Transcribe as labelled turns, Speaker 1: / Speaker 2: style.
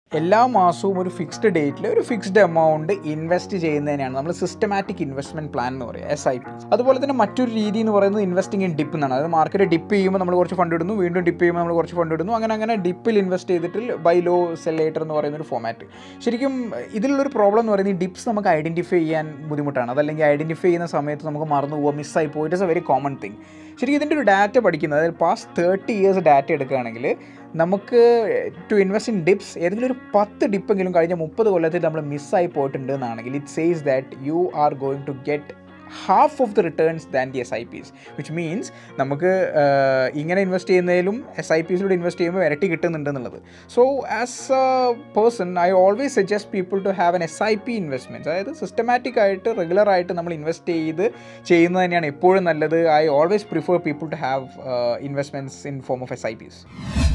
Speaker 1: എല്ലാ മാസവും ഒരു ഫിക്സ്ഡ് ഡേറ്റിൽ ഒരു ഫിക്സ്ഡ് എമൗണ്ട് ഇൻവെസ്റ്റ് ചെയ്യുന്നതിനാണ് നമ്മൾ സിസ്റ്റമാറ്റിക് ഇൻവെസ്റ്റ്മെന്റ് പ്ലാൻ എന്ന് പറയുക എസ് ഐ പി അതുപോലെ തന്നെ മറ്റൊരു രീതി എന്ന് പറയുന്നത് ഇൻവെസ്റ്റിംഗ് ഇൻ ഡിപ്പ് എന്നാണ് അതായത് മാർക്കറ്റ് ഡിപ്പ് ചെയ്യുമ്പോൾ നമ്മൾ കുറച്ച് ഫണ്ട് ഇടുന്നു വീണ്ടും ഡിപ്പ് ചെയ്യുമ്പോൾ നമ്മൾ കുറച്ച് ഫണ്ട് ഇടുന്നു അങ്ങനെ അങ്ങനെ ഡിപ്പിൽ ഇൻവെസ്റ്റ് ചെയ്തിട്ട് ബൈ ലോ സെൽ ലേറ്റർ എന്ന് പറയുന്ന ഒരു ഫോമാറ്റ് ശരിക്കും ഇതിലുള്ളൊരു പ്രോബ്ലം എന്ന് പറയുന്നത് ഈ ഡിപ്സ് നമുക്ക് ഐഡൻറ്റിഫൈ ചെയ്യാൻ ബുദ്ധിമുട്ടാണ് അതല്ലെങ്കിൽ ഐഡൻറ്റിഫൈ ചെയ്യുന്ന സമയത്ത് നമുക്ക് മറന്നു പോവുക മിസ്സായി പോയിട്ട് it's a very common thing ശരിക്കും ഇതിൻ്റെ ഒരു ഡാറ്റ പഠിക്കുന്നത് അതായത് പാസ്റ്റ് തേർട്ടി ഇയേഴ്സ് ഡാറ്റ എടുക്കുകയാണെങ്കിൽ നമുക്ക് ടു ഇൻവെസ്റ്റ് ഇൻ ഡിപ്സ് ഏതെങ്കിലും ഒരു പത്ത് ഡിപ്പെങ്കിലും കഴിഞ്ഞ മുപ്പത് കൊല്ലത്തിൽ നമ്മൾ മിസ്സായി പോയിട്ടുണ്ട് എന്നാണെങ്കിൽ it says that you are going to get half of the returns than the S I Ps which means നമുക്ക് ആഹ്, ഇങ്ങനെ ഇൻവെസ്റ്റ് ചെയ്യുന്നതിലും എസ് ഐ പിസിലൂടെ ഇൻവെസ്റ്റ് ചെയ്യുമ്പോൾ ഇരട്ടി കിട്ടുന്നുണ്ട് എന്നുള്ളത് so as a person I always suggest people to have an S I P investments അതായത് systematic ആയിട്ട് റെഗുലർ ആയിട്ട് നമ്മൾ ഇൻവെസ്റ്റ് ചെയ്ത് ചെയ്യുന്നത് തന്നെയാണ് എപ്പോഴും നല്ലത് I always prefer people to have investments in form of S I piece